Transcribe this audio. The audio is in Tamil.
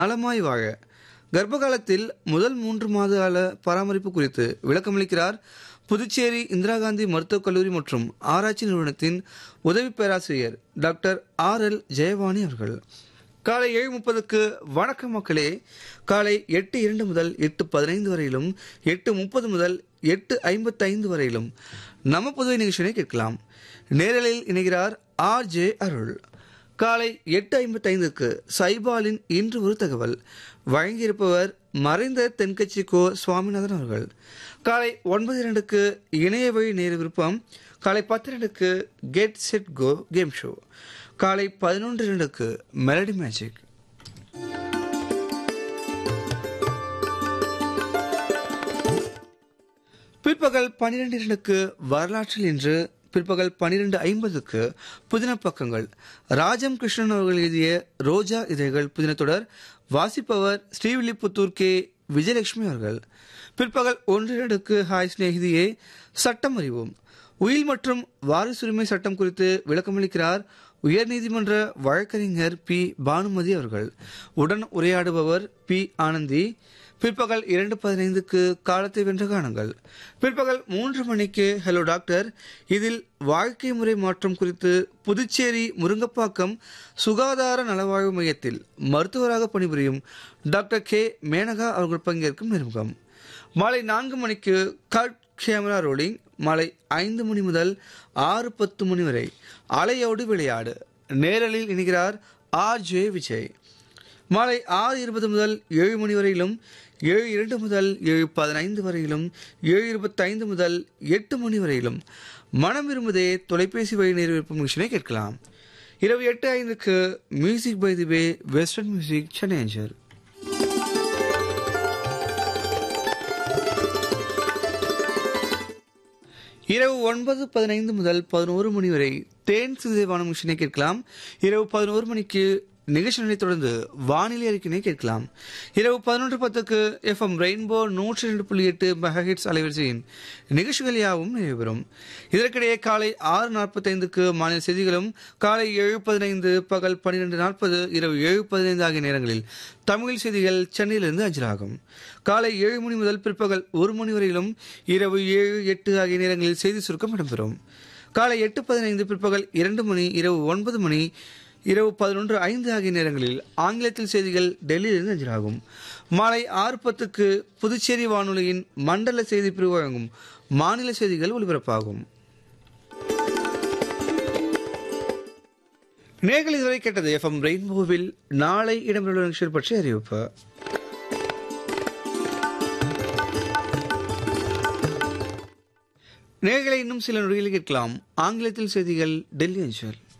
நலமாய் வாழ கர்ப்ப காலத்தில் முதல் மூன்று மாத கால பராமரிப்பு குறித்து விளக்கமளிக்கிறார் புதுச்சேரி இந்திரா காந்தி மருத்துவக் கல்லூரி மற்றும் ஆராய்ச்சி நிறுவனத்தின் உதவி பேராசிரியர் டாக்டர் ஆர் எல் ஜெயவாணி அவர்கள் காலை ஏழு முப்பதுக்கு வணக்கம் மக்களே காலை எட்டு இரண்டு முதல் எட்டு பதினைந்து வரையிலும் எட்டு முப்பது முதல் எட்டு ஐம்பத்தைந்து வரையிலும் நம்ம புதுவை நிகழ்ச்சியை கேட்கலாம் நேரலில் இணைகிறார் ஆர் ஜே அருள் காலை எட்டு ஐம்பத்தைந்துக்கு சைபாலின் இன்று ஒரு தகவல் வழங்கியிருப்பவர் மறைந்த தென்கட்சி கோ சுவாமிநாதன் அவர்கள் காலை ஒன்பது இரண்டுக்கு இணைய வழி நேர விருப்பம் காலை பத்து இரண்டுக்கு get set go game show காலை பதினொன்று இரண்டுக்கு மெலடி மேஜிக் பிற்பகல் பன்னிரண்டு இரண்டுக்கு வரலாற்றில் இன்று பிற்பகல் பன்னிரண்டு ஐம்பதுக்கு புதின பக்கங்கள் ராஜம் கிருஷ்ணன் அவர்கள் எழுதிய ரோஜா இதழ்கள் புதின தொடர் வாசிப்பவர் ஸ்ரீவில்லிபுத்தூர் கே விஜயலட்சுமி அவர்கள் பிற்பகல் ஒன்று இரண்டுக்கு ஹாய் சிநேகிதியே சட்டம் அறிவோம் உயில் மற்றும் வாரிசுரிமை சட்டம் குறித்து விளக்கமளிக்கிறார் உயர்நீதிமன்ற வழக்கறிஞர் பி பானுமதி அவர்கள் உடன் உரையாடுபவர் பி ஆனந்தி பிற்பகல் இரண்டு பதினைந்துக்கு காலத்தை வென்ற காணுங்கள் பிற்பகல் மூன்று மணிக்கு ஹலோ டாக்டர் இதில் வாழ்க்கை முறை மாற்றம் குறித்து புதுச்சேரி முருங்கப்பாக்கம் சுகாதார நலவாழ்வு மையத்தில் மருத்துவராக பணிபுரியும் டாக்டர் கே மேனகா அவர்கள் பங்கேற்கும் நேர்முகம் மாலை நான்கு மணிக்கு கட் கேமரா ரோலிங் மாலை ஐந்து மணி முதல் ஆறு பத்து மணி வரை அலையோடு விளையாடு நேரலில் இணைகிறார் ஆர் ஜே விஜய் மாலை ஆறு இருபது முதல் ஏழு மணி வரையிலும் ஏழு இரண்டு முதல் ஏழு பதினைந்து வரையிலும் ஏழு இருபத்தைந்து முதல் எட்டு மணி வரையிலும் மனம் விரும்புதே தொலைபேசி வழி நேர்விருப்பு நிகழ்ச்சியை கேட்கலாம் இரவு எட்டு ஐந்துக்கு music by the way western music Chennai அஞ்சல் இரவு ஒன்பது பதினைந்து முதல் பதினோரு மணி வரை தேன் சிறுதேவான மிஷினை கேட்கலாம் இரவு பதினோரு மணிக்கு நிகழ்ச்சிகளை தொடர்ந்து வானிலை அறிக்கையினை கேட்கலாம் இரவு பதினொன்று பத்துக்கு எஃப்எம் ரெயின்போ நூற்றி ரெண்டு புள்ளி எட்டு மெகாஹிட்ஸ் அலைவரிசையின் நிகழ்ச்சிகள் யாவும் நிறைவேறும் இதற்கிடையே காலை ஆறு நாற்பத்தைந்துக்கு மாநில செய்திகளும் காலை ஏழு பதினைந்து பகல் பன்னிரெண்டு நாற்பது இரவு ஏழு பதினைந்து ஆகிய நேரங்களில் தமிழ் செய்திகள் சென்னையிலிருந்து அஞ்சலாகும் காலை ஏழு மணி முதல் பிற்பகல் ஒரு மணி வரையிலும் இரவு ஏழு எட்டு ஆகிய நேரங்களில் செய்தி சுருக்கம் இடம்பெறும் காலை எட்டு பதினைந்து பிற்பகல் இரண்டு மணி இரவு ஒன்பது மணி இரவு பதினொன்று ஐந்து ஆகிய நேரங்களில் ஆங்கிலத்தில் செய்திகள் டெல்லியிலிருந்து அஞ்சலாகும் மாலை ஆறு பத்துக்கு புதுச்சேரி வானொலியின் மண்டல செய்தி பிரிவு வழங்கும் மாநில செய்திகள் ஒலிபரப்பாகும் நேர்கள் இதுவரை கேட்டது எஃப்எம் ரெயின்போவில் நாளை இடம்பெறும் நிகழ்ச்சிகள் பற்றி அறிவிப்பு நேர்களை இன்னும் சில நொடிகளில் கேட்கலாம் ஆங்கிலத்தில் செய்திகள் டெல்லி அஞ்சல்